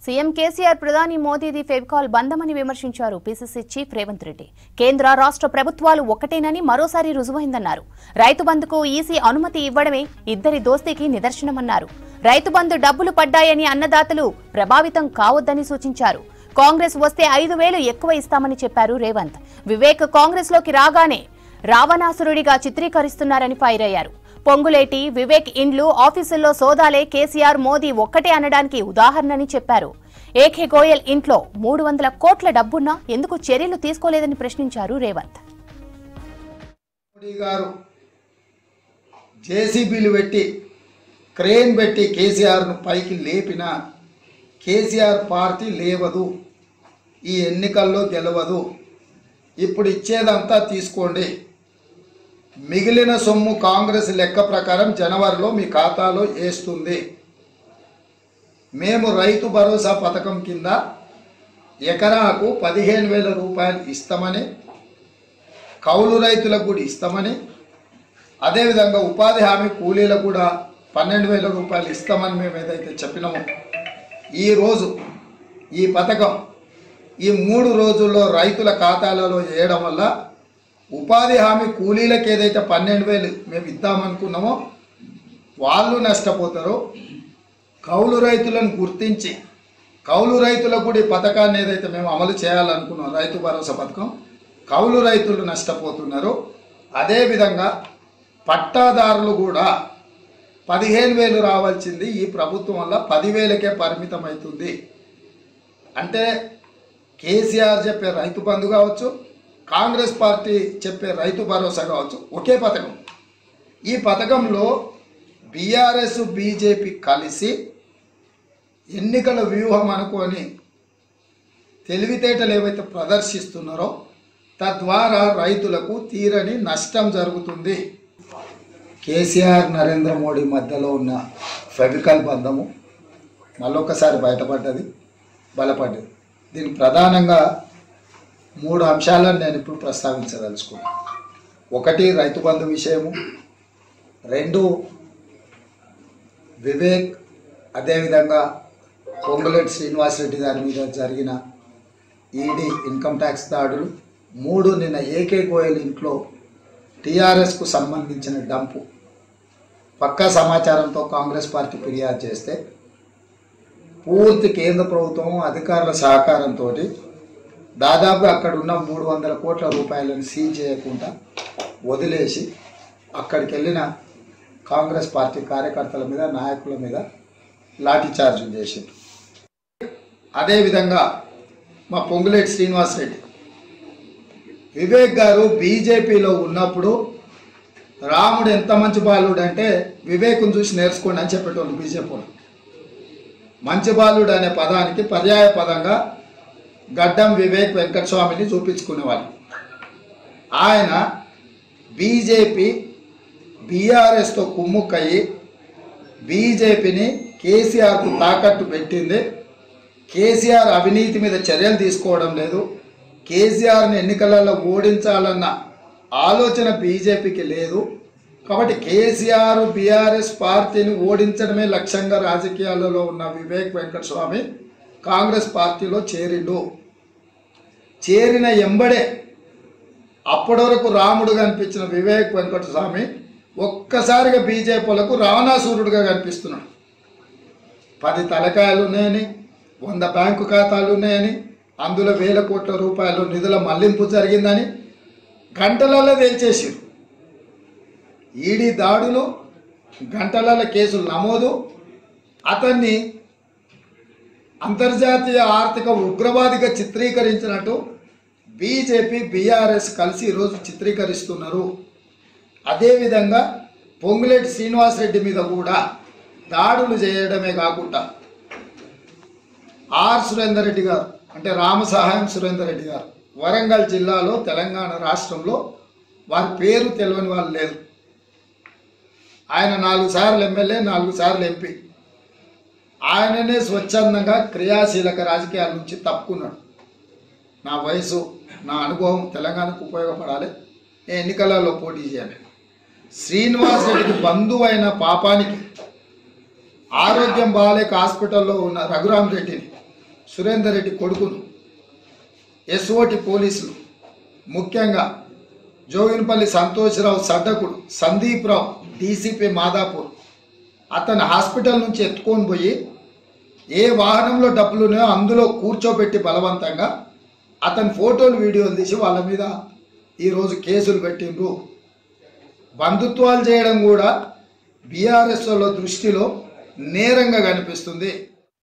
CM KCR ప్రధాని మోదీది ఫెవికాల్ బంధమని విమర్శించారు PCC chief Revanth Reddy కేంద్ర రాష్ట్ర ప్రభుత్వాలు ఒకటేనని మరోసారి రుజువైందన్నారు రైతు బంధుకు ఈసీ అనుమతి ఇవ్వడమే ఇద్దరి దోస్తీకి నిదర్శనమన్నారు రైతు బంధు డబ్బులు పడ్డాయని అన్నదాతలు ప్రభావితం కావద్దని సూచించారు కాంగ్రెస్ వస్తే ఐదు వేలు ఎక్కువ ఇస్తామని చెప్పారు రేవంత్ వివేక్ కాంగ్రెస్ లోకి రాగానే రావణాసురుడిగా చిత్రీకరిస్తున్నారని ఫైర్ అయ్యారు పొంగులేటి వివేక్ ఇండ్లు ఆఫీసుల్లో సోదాలే కేసీఆర్ మోదీ ఒక్కటే అనడానికి ఉదాహరణని చెప్పారు ఏకే గోయల్ ఇంట్లో మూడు వందల కోట్ల డబ్బున్నా ఎందుకు చర్యలు తీసుకోలేదని ప్రశ్నించారు రేవంత్ మోడీ గారు జేసీబీలు పెట్టి క్రేన్ పెట్టి కేసీఆర్ను పైకి లేపిన కేసీఆర్ పార్టీ లేవదు ఈ ఎన్నికల్లో గెలవదు ఇప్పుడు ఇచ్చేదంతా తీసుకోండి మిగిలిన సొమ్ము కాంగ్రెస్ లెక్క ప్రకారం జనవరిలో మీ ఖాతాలో వేస్తుంది మేము రైతు భరోసా పథకం కింద ఎకరాకు పదిహేను వేల రూపాయలు ఇస్తామని కౌలు రైతులకు కూడా ఇస్తామని అదేవిధంగా ఉపాధి హామీ కూలీలకు కూడా పన్నెండు వేల రూపాయలు ఇస్తామని మేము ఏదైతే చెప్పినామో ఈరోజు ఈ పథకం ఈ మూడు రోజుల్లో రైతుల ఖాతాలలో వేయడం వల్ల ఉపాధి హామీ కూలీలకు ఏదైతే పన్నెండు వేలు మేము ఇద్దామనుకున్నామో వాళ్ళు నష్టపోతారో కౌలు రైతులను గుర్తించి కౌలు రైతులకు కూడా ఈ పథకాన్ని ఏదైతే మేము అమలు చేయాలనుకున్నాం రైతు భరోసా పథకం కౌలు రైతులు నష్టపోతున్నారు అదేవిధంగా పట్టాదారులు కూడా పదిహేను వేలు రావాల్సింది ఈ ప్రభుత్వం వల్ల పదివేలకే పరిమితం అవుతుంది అంటే కేసీఆర్ చెప్పే రైతు బంధు కావచ్చు కాంగ్రెస్ పార్టీ చెప్పే రైతు భరోసా కావచ్చు ఒకే పథకం ఈ పథకంలో బీఆర్ఎస్ బీజేపీ కలిసి ఎన్నికల వ్యూహం అనుకొని తెలివితేటలు ఏవైతే ప్రదర్శిస్తున్నారో తద్వారా రైతులకు తీరని నష్టం జరుగుతుంది కేసీఆర్ నరేంద్ర మోడీ మధ్యలో ఉన్న ఫెవికల్ బంధము మళ్ళొకసారి బయటపడ్డది బలపడ్డది దీని ప్రధానంగా మూడు అంశాలను నేను ఇప్పుడు ప్రస్తావించదలుచుకున్నాను ఒకటి రైతు బంధు విషయము రెండు వివేక్ అదేవిధంగా పొంగులేటి శ్రీనివాసరెడ్డి గారి మీద జరిగిన ఈడీ ఇన్కమ్ ట్యాక్స్ దాడులు మూడు నిన్న ఏకే గోయల్ ఇంట్లో టీఆర్ఎస్కు సంబంధించిన డంపు పక్కా సమాచారంతో కాంగ్రెస్ పార్టీ ఫిర్యాదు చేస్తే పూర్తి కేంద్ర ప్రభుత్వం అధికారుల సహకారంతో దాదాపు అక్కడ ఉన్న మూడు వందల కోట్ల రూపాయలను సీజ్ చేయకుండా వదిలేసి అక్కడికి వెళ్ళిన కాంగ్రెస్ పార్టీ కార్యకర్తల మీద నాయకుల మీద లాఠీ చార్జీలు చేసింది అదేవిధంగా మా పొంగులేటి శ్రీనివాసరెడ్డి వివేక్ గారు బీజేపీలో ఉన్నప్పుడు రాముడు ఎంత మంచి బాలుడు అంటే వివేకుని చూసి నేర్చుకోండి అని చెప్పేటోళ్ళు బీజేపీలో మంచి బాలుడు అనే పదానికి పర్యాయ పదంగా గడ్డం వివేక్ వెంకటస్వామిని చూపించుకునేవాళ్ళు ఆయన బీజేపీ బీఆర్ఎస్తో కుమ్ముక్కయ్యి బీజేపీని కేసీఆర్కు తాకట్టు పెట్టింది కేసీఆర్ అవినీతి మీద చర్యలు తీసుకోవడం లేదు కేసీఆర్ని ఎన్నికలలో ఓడించాలన్న ఆలోచన బీజేపీకి లేదు కాబట్టి కేసీఆర్ బీఆర్ఎస్ పార్టీని ఓడించడమే లక్ష్యంగా రాజకీయాలలో ఉన్న వివేక్ వెంకటస్వామి కాంగ్రెస్ పార్టీలో చేరిండు చేరిన ఎంబడే అప్పటి వరకు రాముడు కనిపించిన వివేక్ వెంకటస్వామి ఒక్కసారిగా బీజేపీలకు రావణాసూరుడుగా కనిపిస్తున్నాడు పది తలకాయలు ఉన్నాయని వంద బ్యాంకు ఖాతాలు ఉన్నాయని అందులో వేల కోట్ల రూపాయలు నిధుల మళ్లింపు జరిగిందని గంటలలో తేల్చేసారు ఈడీ దాడులు గంటలలో కేసులు నమోదు అతన్ని అంతర్జాతీయ ఆర్థిక ఉగ్రవాదిగా చిత్రీకరించినట్టు బీజేపీ బీఆర్ఎస్ కలిసి ఈరోజు చిత్రీకరిస్తున్నారు అదేవిధంగా పొంగులేటి శ్రీనివాసరెడ్డి మీద కూడా దాడులు చేయడమే కాకుండా ఆర్ సురేందర్ రెడ్డి గారు అంటే రామ సహాయం సురేందర్ రెడ్డి గారు వరంగల్ జిల్లాలో తెలంగాణ రాష్ట్రంలో వారి పేరు తెలియని వాళ్ళు లేరు ఆయన నాలుగు సార్లు ఎమ్మెల్యే నాలుగు సార్లు ఎంపీ ఆయననే స్వచ్ఛందంగా క్రియాశీలక రాజకీయాల నుంచి తప్పుకున్నాడు నా వయసు నా అనుభవం తెలంగాణకు ఉపయోగపడాలి నేను ఎన్నికలలో పోటీ చేయాలి శ్రీనివాస్ రెడ్డికి బంధువైన పాపానికి ఆరోగ్యం బాగాలేక హాస్పిటల్లో ఉన్న రఘురామ్ రెడ్డిని సురేందర్ రెడ్డి కొడుకును ఎస్ఓటి పోలీసులు ముఖ్యంగా జోగినపల్లి సంతోష్రావు సడ్డకుడు సందీప్ రావు డీసీపీ మాదాపూర్ అతను హాస్పిటల్ నుంచి ఎత్తుకొని పోయి ఏ వాహనంలో డబ్బులు ఉన్నాయో అందులో కూర్చోబెట్టి బలవంతంగా అతని ఫోటోలు వీడియోలు తీసి వాళ్ళ మీద ఈరోజు కేసులు పెట్టిండ్రు బంధుత్వాలు చేయడం కూడా బీఆర్ఎస్ వాళ్ళ దృష్టిలో నేరంగా కనిపిస్తుంది